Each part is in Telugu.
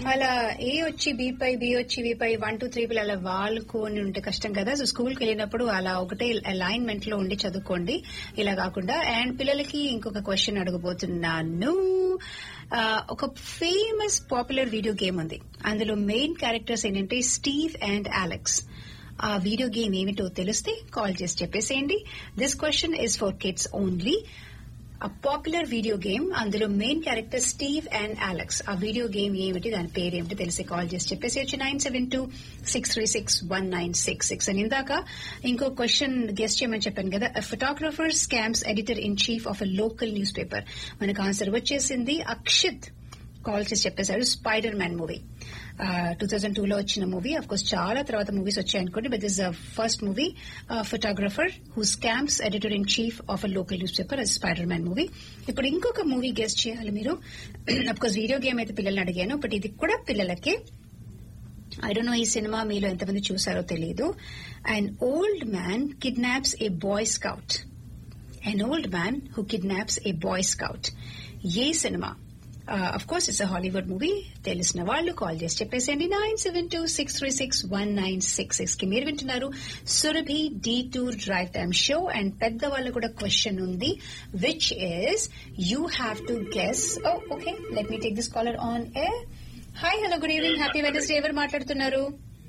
అలా ఏ వచ్చి బి పై బి వచ్చి వి పై వన్ టూ త్రీ పై అలా వాళ్ళుకొని ఉంటే కష్టం కదా సో స్కూల్కి వెళ్ళినప్పుడు అలా ఒకటే అలైన్మెంట్ లో ఉండి చదువుకోండి ఇలా కాకుండా అండ్ పిల్లలకి ఇంకొక క్వశ్చన్ అడగబోతున్నాను ఆ, ఒక ఫేమస్ పాపులర్ వీడియో గేమ్ ఉంది అందులో మెయిన్ క్యారెక్టర్స్ ఏంటంటే స్టీవ్ అండ్ అలెక్స్ ఆ వీడియో గేమ్ ఏమిటో తెలిస్తే కాల్ చేసి చెప్పేసేయండి this question is for kids only ఆ పాపులర్ వీడియో గేమ్ అందులో main character Steve and Alex ఆ వీడియో గేమ్ ఏమిటి దాని పేరు ఏమిటి తెలిసి కాల్ చేసి చెప్పేసి వచ్చి nine seven two six three six one nine six six అని ఇందాక ఇంకో క్వశ్చన్ గెస్ట్ చేయమని చెప్పాను కదా photographer scams editor in chief of a local newspaper మనకు ఆన్సర్ వచ్చేసింది అక్షిత్ కాల్ చేసి చెప్పేశాడు Spider Man movie two thousand two లో వచ్చిన మూవీ అఫ్ కోర్స్ చాలా తర్వాత మూవీస్ వచ్చాయి అనుకోండి but this first movie photographer who scams editor in chief of a local newspaper Spider Man movie ఇప్పుడు ఇంకొక మూవీ గెస్ట్ చేయాలి మీరు అఫ్ కోర్స్ వీడియో గేమ్ అయితే పిల్లల్ని అడిగాను బట్ ఇది కూడా పిల్లలకే ఐ డోంట్ నో ఈ సినిమా మీలో ఎంతమంది చూసారో తెలియదు and old man kidnaps a boy scout an old man who kidnaps a boy scout ఏ cinema of course it's Hollywood movie తెలిసిన వాళ్ళు కాల్ చేసి చెప్పేసేయండి nine seven two six three six one nine six six కి మీరు వింటున్నారు Surabhi the tour drive time show and పెద్ద వాళ్ళు కూడా క్వశ్చన్ ఉంది which is you have to guess oh okay let me take this caller on air hi hello good evening happy Wednesday ఎవరు మాట్లాడుతున్నారు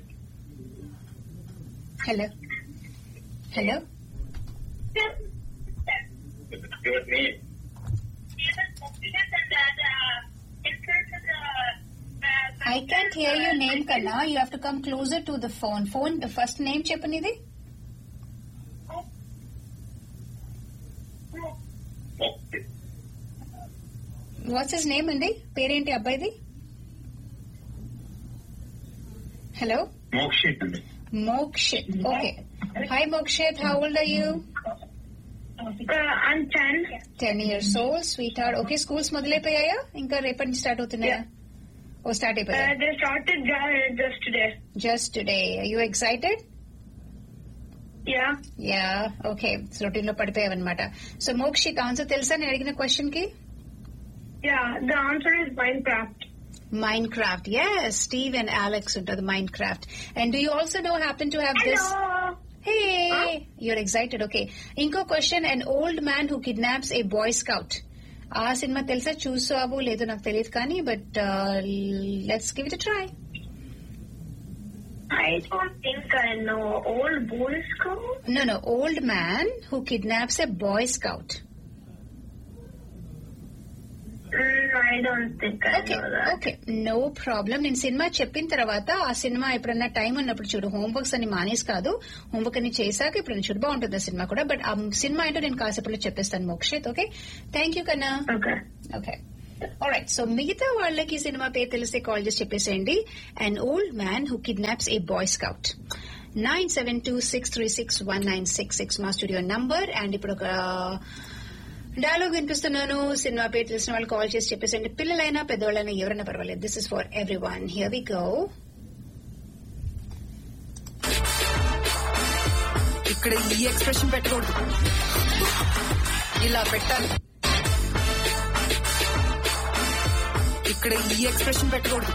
hello hello I can't hear your name, Kanna. You have to come closer to the phone. Phone, the first name చెప్పనిది వాట్స్ హిస్ నేమ్ అండి పేరేంటి అబ్బాయిది హలో మోక్షిత్ అండి Mokshit okay hi Mokshit how old are you Uh, I'm 10. Ten years old sweetheart okay schools మొదలైపోయాయా ఇంకా రేపటి నుంచి స్టార్ట్ అవుతున్నాయా ఓ స్టార్ట్ Uh, అయిపోయా they started ju- just today. Just today you excited Yeah. Yeah okay routine లో పడిపోయావన్నమాట సో మోక్షిత్ ఆన్సర్ తెలుసా నేను అడిగిన క్వశ్చన్ కి Yeah. The answer is Minecraft. Minecraft yes Steve and Alex ఉంటుంది Minecraft and do you also know happen to have this Hello. Hey you're excited okay ఇంకో question and old man who kidnaps a boy scout ఆ సినిమా తెలుసా చూసావు లేదో నాకు తెలియదు కానీ but let's give it try I don't think I know. Old Boy Scout? No no old man who kidnaps a boy scout Mm, I don't think I okay know that. Okay no problem నేను సినిమా చెప్పిన తర్వాత ఆ సినిమా ఎప్పుడన్నా టైం ఉన్నప్పుడు చూడు హోంవర్క్స్ అని మానేసి కాదు హోంవర్క్ అని చేశాక ఇప్పుడు చూడు బాగుంటుంది ఆ సినిమా కూడా బట్ ఆ సినిమా ఏంటో నేను కాసేపట్లో చెప్పేస్తాను మోక్షిత్ ఓకే థ్యాంక్ యూ కన్నా Okay. ఓకే రైట్ సో మిగతా వాళ్ళకి సినిమా పేరు తెలిస్తే కాల్ చేసి చెప్పేసేయండి and old man who kidnaps a boy scout nine seven two six three six one nine six six మా స్టూడియో నంబర్ అండ్ ఇప్పుడు ఒక డైలాగ్ వినిపిస్తున్నాను సినిమా పేరు తెలిసిన వాళ్ళు కాల్ చేసి చెప్పేసండి పిల్లలైనా పెద్దవాళ్ళైనా ఎవరైనా పర్వాలేదు this is for everyone here we go ఇక్కడ ఈ ఎక్స్ప్రెషన్ పెట్టకూడదు ఇలా పెట్టాలి ఇక్కడ ఈ ఎక్స్ప్రెషన్ పెట్టకూడదు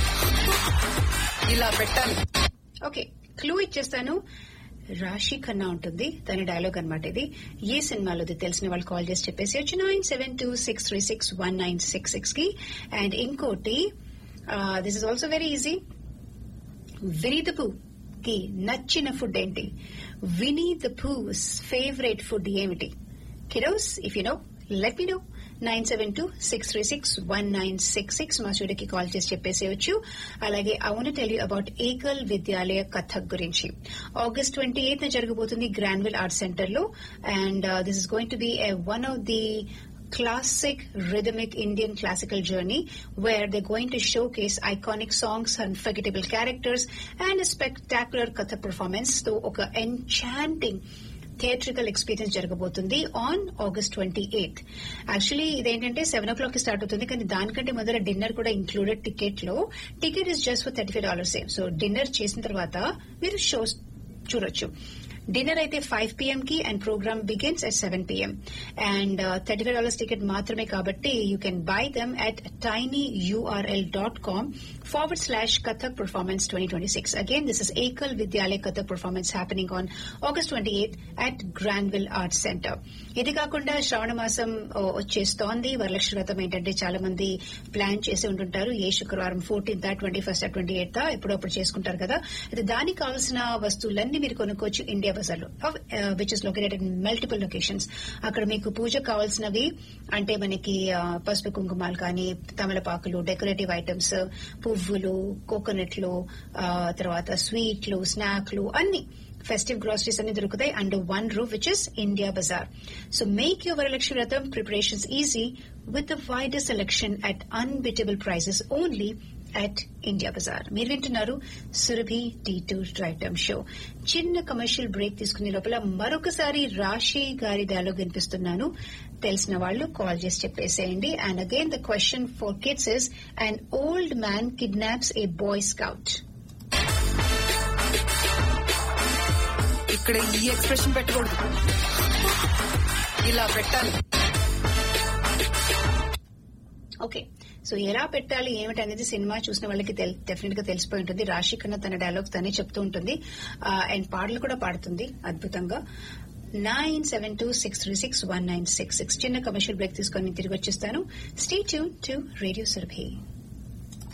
ఇలా పెట్టాలి ఓకే క్లూ ఇచ్చేస్తాను రాశి ఖన్నా ఉంటుంది దాని డైలాగ్ అనమాట ఇది ఏ సినిమాలో తెలిసిన వాళ్ళు కాల్ చేసి చెప్పేసి వచ్చి nine seven two six three six one nine six six కి అండ్ ఇంకోటి this is also very easy Winnie the Pooh కి నచ్చిన ఫుడ్ ఏంటి Winnie the Pooh's favourite food ఏమిటి కిరోస్ if you know let me know nine seven two six three six one nine six six మా స్టూడియోకి కాల్ చేసి చెప్పేసేయచ్చు అలాగే అవును tell you about Ekal Vidyalaya Kathak గురించి ఆగస్ట్ ట్వంటీ ఎయిత్ జరగబోతుంది గ్రాన్విల్ ఆర్ట్ సెంటర్ లో and this is going to be one of the classic rhythmic Indian classical journey where they're going to showcase iconic songs, unforgettable characters, and a spectacular Kathak performance. So, ఒక enchanting థియేట్రికల్ ఎక్స్పీరియన్స్ జరగబోతుంది on August twenty eighth actually ఇదేంటంటే సెవెన్ ఓ క్లాక్ స్టార్ట్ అవుతుంది కానీ దానికంటే మొదల డిన్నర్ కూడా ఇంక్లూడెడ్ టికెట్ లో ticket is just for thirty five dollars so dinner చేసిన తర్వాత మీరు షోస్ చూడొచ్చు డిన్నర్ అయితే ఫైవ్ పిఎం కి and program begins at seven PM and thirty five dollars ticket మాత్రమే కాబట్టి you can buy them at tiny URL dot com forward slash Kathak performance twenty twenty six again this is Ekal Vidyalaya Kathak performance happening on August twenty eighth at Grandville arts centre ఇది కాకుండా శ్రావణ మాసం ఓ, వచ్చేస్తోంది వరలక్ష్మి వ్రతం ఏంటంటే చాలా మంది ప్లాన్ చేసి ఉంటుంటారు ఏ శుక్రవారం fourteenth twenty first twenty eighth ఎప్పుడప్పుడు చేసుకుంటారు కదా అయితే దానికి కావాల్సిన వస్తువులన్నీ మీరు కొనుక్కోవచ్చు ఇండియా బజార్ లో which is located in multiple locations అక్కడ మీకు పూజకు కావాల్సినవి అంటే మనకి ఆ, పసుపు కుంకుమాలు కానీ తమలపాకులు డెకరేటివ్ ఐటమ్స్ పువ్వులు కోకోనట్లు ఆ, తర్వాత స్వీట్లు స్నాక్లు అన్ని ఫెస్టివ్ గ్రాసరీస్ అన్ని దొరుకుతాయి under one roof which is India Bazaar so make your Varalakshmi Vratham preparations easy with the widest selection at unbeatable prices only at India Bazaar మీరు వింటున్నారు Surabhi T two drive time show చిన్న కమర్షియల్ బ్రేక్ తీసుకునే లోపల మరొకసారి రాశి గారి డైలాగ్ వినిపిస్తున్నాను తెలిసిన వాళ్ళు కాల్ చేసి చెప్పేసేయండి and again the question for kids is an old man kidnaps a boy scout ఇక్కడ ఈ ఎక్స్ప్రెషన్ పెట్టకూడదు ఇలా పెట్టాలి ఓకే సో ఎలా పెట్టాలి ఏమిటి అనేది సినిమా చూసిన వాళ్ళకి డెఫినెట్ గా తెలిసిపోయి ఉంటుంది రాశి కన్నా తన డైలాగ్స్ తనే చెప్తూ ఉంటుంది అండ్ పాటలు కూడా పాడుతుంది అద్భుతంగా nine seven two six three six one nine six six చిన్న కమర్షియల్ బ్రేక్ తీసుకొని నేను తిరిగి వచ్చేస్తాను stay tune to radio Surabhi